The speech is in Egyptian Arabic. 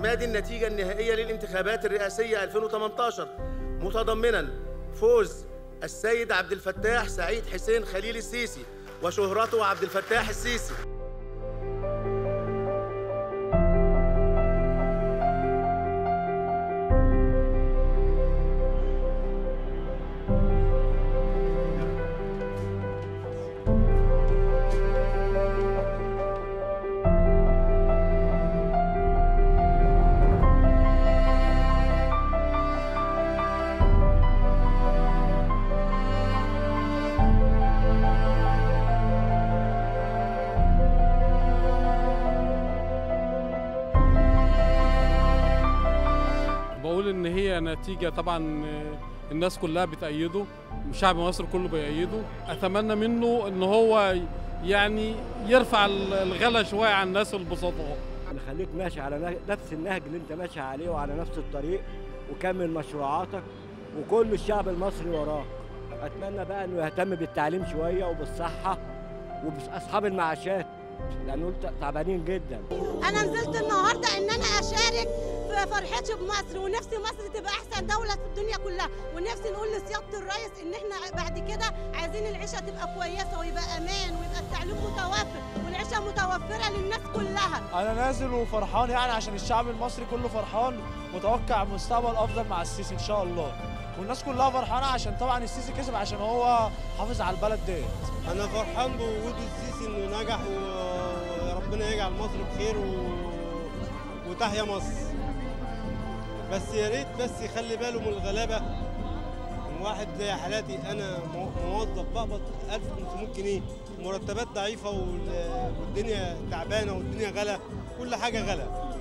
اعتماد النتيجة النهائية للانتخابات الرئاسية 2018 متضمنا فوز السيد عبد الفتاح سعيد حسين خليل السيسي وشهرته عبد الفتاح السيسي بقول ان هي نتيجه طبعا الناس كلها بتأيده شعب مصر كله بيأيده اتمنى منه ان هو يعني يرفع الغلا شويه عن الناس البسطاء نخليك ماشي على نفس النهج اللي انت ماشي عليه وعلى نفس الطريق وكمل مشروعاتك وكل الشعب المصري وراك اتمنى بقى انه يهتم بالتعليم شويه وبالصحه وباصحاب المعاشات لانه تعبانين جدا انا نزلت النهارده ان انا اشارك في فرحتي بمصر ونفسي مصر تبقى احسن دوله في الدنيا كلها ونفسي نقول لسياده الرئيس ان احنا بعد كده عايزين العيشه تبقى كويسه ويبقى امان ويبقى التعليم متوفر والعيشه متوفره للناس كلها انا نازل وفرحان يعني عشان الشعب المصري كله فرحان متوقع مستقبل افضل مع السيسي ان شاء الله والناس كلها فرحانه عشان طبعا السيسي كسب عشان هو حافظ على البلد ديت انا فرحان بوجود السيسي انه نجح وربنا يجعل مصر بخير و... وتحيا مصر بس يا ريت بس يخلي باله من الغلابه من واحد زي حالاتي انا موظف بقبض 1500 جنيه مرتبات ضعيفه والدنيا تعبانه والدنيا غلا كل حاجه غلا